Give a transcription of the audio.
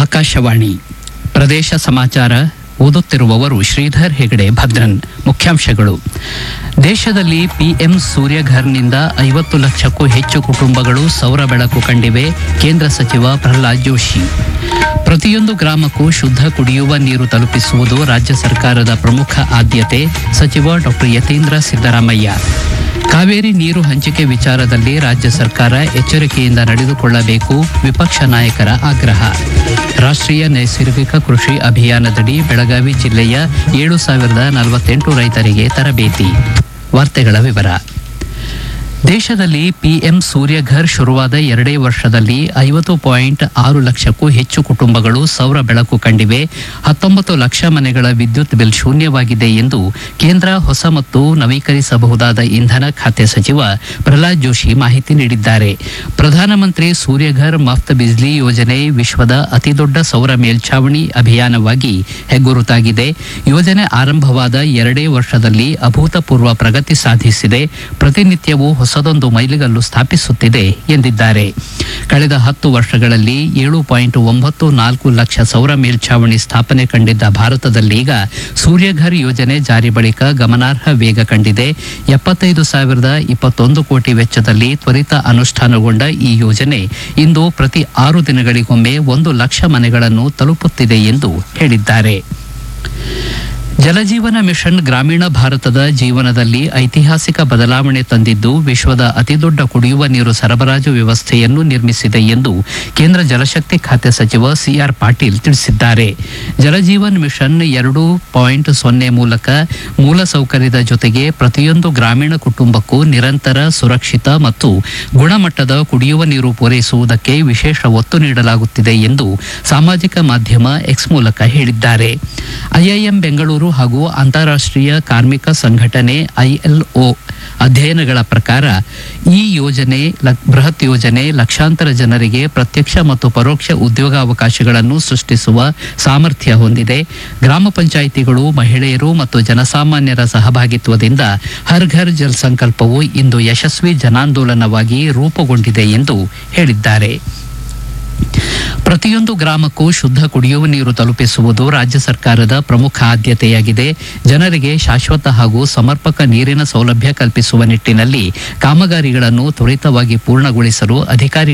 ಆಕಾಶವಾಣಿ ಪ್ರದೇಶ ಸಮಾಚಾರ ಓದುತ್ತಿರುವವರು ಶ್ರೀಧರ್ ಹೆಗಡೆ ಭದ್ರನ್ ಮುಖ್ಯಾಂಶಗಳು ದೇಶದಲ್ಲಿ ಪಿಎಂ ಸೂರ್ಯಘರ್ನಿಂದ ಐವತ್ತು ಲಕ್ಷಕ್ಕೂ ಹೆಚ್ಚು ಕುಟುಂಬಗಳು ಸೌರ ಬೆಳಕು ಕಂಡಿವೆ ಕೇಂದ್ರ ಸಚಿವ ಪ್ರಹ್ಲಾದ್ ಜೋಶಿ ಪ್ರತಿಯೊಂದು ಗ್ರಾಮಕ್ಕೂ ಶುದ್ಧ ಕುಡಿಯುವ ನೀರು ತಲುಪಿಸುವುದು ರಾಜ್ಯ ಸರ್ಕಾರದ ಪ್ರಮುಖ ಆದ್ಯತೆ ಸಚಿವ ಡಾಕ್ಟರ್ ಯತೀಂದ್ರ ಸಿದ್ದರಾಮಯ್ಯ ಕಾವೇರಿ ನೀರು ಹಂಚಿಕೆ ವಿಚಾರದಲ್ಲಿ ರಾಜ್ಯ ಸರ್ಕಾರ ಎಚ್ಚರಿಕೆಯಿಂದ ನಡೆದುಕೊಳ್ಳಬೇಕು ವಿಪಕ್ಷ ನಾಯಕರ ಆಗ್ರಹ ರಾಷ್ಟ್ರೀಯ ನೈಸರ್ಗಿಕ ಕೃಷಿ ಅಭಿಯಾನದಡಿ ಬೆಳಗಾವಿ ಜಿಲ್ಲೆಯ ಏಳು ಸಾವಿರದ ನಲವತ್ತೆಂಟು ರೈತರಿಗೆ ತರಬೇತಿ ವಾರ್ತೆಗಳ ವಿವರ ದೇಶದಲ್ಲಿ ಪಿಎಂ ಸೂರ್ಯಘರ್ ಶುರುವಾದ ಎರಡೇ ವರ್ಷದಲ್ಲಿ ಐವತ್ತು ಪಾಯಿಂಟ್ ಆರು ಲಕ್ಷಕ್ಕೂ ಹೆಚ್ಚು ಕುಟುಂಬಗಳು ಸೌರ ಬೆಳಕು ಕಂಡಿವೆ ಹತ್ತೊಂಬತ್ತು ಲಕ್ಷ ಮನೆಗಳ ವಿದ್ಯುತ್ ಬಿಲ್ ಶೂನ್ಯವಾಗಿದೆ ಎಂದು ಕೇಂದ್ರ ಹೊಸ ಮತ್ತು ನವೀಕರಿಸಬಹುದಾದ ಇಂಧನ ಖಾತೆ ಸಚಿವ ಪ್ರಹ್ಲಾದ್ ಜೋಶಿ ಮಾಹಿತಿ ನೀಡಿದ್ದಾರೆ ಪ್ರಧಾನಮಂತ್ರಿ ಸೂರ್ಯಘರ್ ಮಫ್ತ್ ಬಿಜ್ಲಿ ಯೋಜನೆ ವಿಶ್ವದ ಅತಿದೊಡ್ಡ ಸೌರ ಮೇಲ್ಛಾವಣಿ ಅಭಿಯಾನವಾಗಿ ಹೆಗ್ಗುರುತಾಗಿದೆ ಯೋಜನೆ ಆರಂಭವಾದ ಎರಡೇ ವರ್ಷದಲ್ಲಿ ಅಭೂತಪೂರ್ವ ಪ್ರಗತಿ ಸಾಧಿಸಿದೆ ಪ್ರತಿನಿತ್ಯವೂ ಹೊಸದೊಂದು ಮೈಲಿಗಲ್ಲು ಸ್ಥಾಪಿಸುತ್ತಿದೆ ಎಂದಿದ್ದಾರೆ ಕಳೆದ ಹತ್ತು ವರ್ಷಗಳಲ್ಲಿ ಏಳು ಪಾಯಿಂಟ್ ಒಂಬತ್ತು ನಾಲ್ಕು ಲಕ್ಷ ಸೌರ ಮೇಲ್ಛಾವಣಿ ಸ್ಥಾಪನೆ ಕಂಡಿದ್ದ ಭಾರತದಲ್ಲೀಗ ಸೂರ್ಯಘರ್ ಯೋಜನೆ ಜಾರಿ ಬಳಿಕ ಗಮನಾರ್ಹ ವೇಗ ಕಂಡಿದೆ ಎಪ್ಪತ್ತೈದು ಸಾವಿರದ ಇಪ್ಪತ್ತೊಂದು ಕೋಟಿ ವೆಚ್ಚದಲ್ಲಿ ತ್ವರಿತ ಅನುಷ್ಠಾನಗೊಂಡ ಈ ಯೋಜನೆ ಇಂದು ಪ್ರತಿ ಆರು ದಿನಗಳಿಗೊಮ್ಮೆ ಒಂದು ಲಕ್ಷ ಮನೆಗಳನ್ನು ತಲುಪುತ್ತಿದೆ ಎಂದು ಹೇಳಿದ್ದಾರೆ ಜಲಜೀವನ ಮಿಷನ್ ಗ್ರಾಮೀಣ ಭಾರತದ ಜೀವನದಲ್ಲಿ ಐತಿಹಾಸಿಕ ಬದಲಾವಣೆ ತಂದಿದ್ದು ವಿಶ್ವದ ಅತಿದೊಡ್ಡ ಕುಡಿಯುವ ನೀರು ಸರಬರಾಜು ವ್ಯವಸ್ಥೆಯನ್ನು ನಿರ್ಮಿಸಿದೆ ಎಂದು ಕೇಂದ್ರ ಜಲಶಕ್ತಿ ಖಾತೆ ಸಚಿವ ಸಿಆರ್ ಪಾಟೀಲ್ ತಿಳಿಸಿದ್ದಾರೆ ಜಲಜೀವನ್ ಮಿಷನ್ ಎರಡು ಪಾಯಿಂಟ್ ಸೊನ್ನೆ ಮೂಲಕ ಮೂಲಸೌಕರ್ಯದ ಜೊತೆಗೆ ಪ್ರತಿಯೊಂದು ಗ್ರಾಮೀಣ ಕುಟುಂಬಕ್ಕೂ ನಿರಂತರ ಸುರಕ್ಷಿತ ಮತ್ತು ಗುಣಮಟ್ಟದ ಕುಡಿಯುವ ನೀರು ಪೂರೈಸುವುದಕ್ಕೆ ವಿಶೇಷ ಒತ್ತು ನೀಡಲಾಗುತ್ತಿದೆ ಎಂದು ಸಾಮಾಜಿಕ ಮಾಧ್ಯಮ ಎಕ್ಸ್ ಮೂಲಕ ಹೇಳಿದ್ದಾರೆ ಐಐಎಂ ಬೆಂಗಳೂರು ಹಾಗೂ ಅಂತಾರಾಷ್ಟ್ರೀಯ ಕಾರ್ಮಿಕ ಸಂಘಟನೆ ಐಎಲ್ಒ ಅಧ್ಯಯನಗಳ ಪ್ರಕಾರ ಈ ಯೋಜನೆ ಲ- ಬೃಹತ್ ಯೋಜನೆ ಲಕ್ಷಾಂತರ ಜನರಿಗೆ ಪ್ರತ್ಯಕ್ಷ ಮತ್ತು ಪರೋಕ್ಷ ಉದ್ಯೋಗಾವಕಾಶಗಳನ್ನು ಸೃಷ್ಟಿಸುವ ಸಾಮರ್ಥ್ಯ ಹೊಂದಿದೆ ಗ್ರಾಮ ಪಂಚಾಯಿತಿಗಳು ಮಹಿಳೆಯರು ಮತ್ತು ಜನಸಾಮಾನ್ಯರ ಸಹಭಾಗಿತ್ವದಿಂದ ಹರ್ ಘರ್ ಜಲ್ ಸಂಕಲ್ಪವು ಇಂದು ಯಶಸ್ವಿ ಜನಾಂದೋಲನವಾಗಿ ರೂಪುಗೊಂಡಿದೆ ಎಂದು ಹೇಳಿದ್ದಾರೆ ಪ್ರತಿಯೊಂದು ಗ್ರಾಮಕ್ಕೂ ಶುದ್ಧ ಕುಡಿಯುವ ನೀರು ತಲುಪಿಸುವುದು ರಾಜ್ಯ ಸರ್ಕಾರದ ಪ್ರಮುಖ ಆದ್ಯತೆಯಾಗಿದೆ ಜನರಿಗೆ ಶಾಶ್ವತ ಹಾಗೂ ಸಮರ್ಪಕ ನೀರಿನ ಸೌಲಭ್ಯ ಕಲ್ಪಿಸುವ ನಿಟ್ಟಿನಲ್ಲಿ ಕಾಮಗಾರಿಗಳನ್ನು ತ್ವರಿತವಾಗಿ ಪೂರ್ಣಗೊಳಿಸಲು ಅಧಿಕಾರಿ